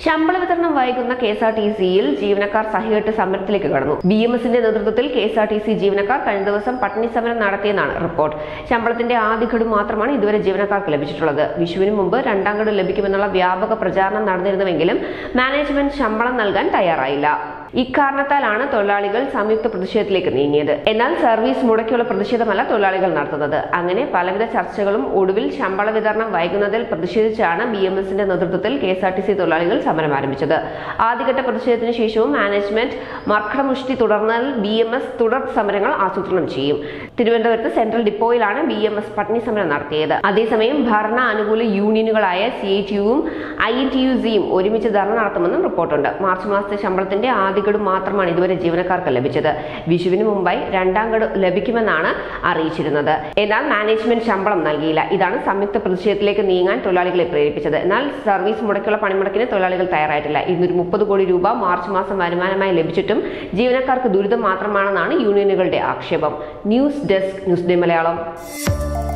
ശമ്പള വിതരണം വൈകുന്ന കെ എസ് ആർ ടി സിയിൽ ജീവനക്കാർ സഹികെട്ട് സമരത്തിലേക്ക് കടന്നു ബി എം എസിന്റെ നേതൃത്വത്തിൽ K S R T C ജീവനക്കാർ കഴിഞ്ഞ ദിവസം പട്ടിണി സമരം നടത്തിയെന്നാണ് റിപ്പോർട്ട് ശമ്പളത്തിന്റെ ആദ്യ ഗഡു മാത്രമാണ് ഇതുവരെ ജീവനക്കാർക്ക് ലഭിച്ചിട്ടുള്ളത് വിഷുവിന് മുമ്പ് രണ്ടാം ഗഡു ലഭിക്കുമെന്നുള്ള വ്യാപക പ്രചാരണം നടന്നിരുന്നുവെങ്കിലും മാനേജ്മെന്റ് ശമ്പളം നൽകാൻ തയ്യാറായില്ല ഇക്കാരണത്താലാണ് തൊഴിലാളികൾ സംയുക്ത പ്രതിഷേധത്തിലേക്ക് നീങ്ങിയത് എന്നാൽ സർവീസ് മുടക്കിയുള്ള പ്രതിഷേധമല്ല തൊഴിലാളികൾ നടത്തുന്നത് അങ്ങനെ പലവിധ ചർച്ചകളും ഒടുവിൽ ശമ്പള വിതരണം വൈകുന്നതിൽ പ്രതിഷേധിച്ചാണ് ബി എം എസിന്റെ നേതൃത്വത്തിൽ K S R T C തൊഴിലാളികൾ സമരം ആരംഭിച്ചത് ആദ്യഘട്ട പ്രതിഷേധത്തിന് ശേഷവും മാനേജ്മെന്റ് മർക്കടമുഷ്ടി തുടർന്നാൽ ബി എം എസ് തുടർ സമരങ്ങൾ ആസൂത്രണം ചെയ്യും തിരുവനന്തപുരത്ത് സെൻട്രൽ ഡിപ്പോയിലാണ് ബി എം എസ് പട്ടിണി സമരം നടത്തിയത് അതേസമയം ഭരണ അനുകൂല യൂണിയനുകളായ സി ഐ ടിയുവും ഐ എൻ ടി യു സിയും ഒരുമിച്ച് ധർണ നടത്തുമെന്നും റിപ്പോർട്ടുണ്ട് മാർച്ച് മാസത്തെ ശമ്പളത്തിന്റെ ആദ്യ ഗഡു മാത്രമാണ് ഇതുവരെ ജീവനക്കാർക്ക് ലഭിച്ചത് വിഷുവിന് മുമ്പായി രണ്ടാം ഗഡു ലഭിക്കുമെന്നാണ് അറിയിച്ചിരുന്നത് എന്നാൽ മാനേജ്മെന്റ് ശമ്പളം നൽകിയില്ല ഇതാണ് സംയുക്ത പ്രതിഷേധത്തിലേക്ക് നീങ്ങാൻ തൊഴിലാളികളെ പ്രേരിപ്പിച്ചത് എന്നാൽ സർവീസ് മുടക്കുള്ള പണിമുടക്കിന് തൊഴിലാളികൾ തയ്യാറായിട്ടില്ല ഇരുന്നൂറ്റി മുപ്പത് കോടി രൂപ മാർച്ച് മാസം വരുമാനമായി ലഭിച്ചിട്ടും ജീവനക്കാർക്ക് ദുരിതം മാത്രമാണെന്നാണ് യൂണിയനുകളുടെ ആക്ഷേപം news desk news day Malayalam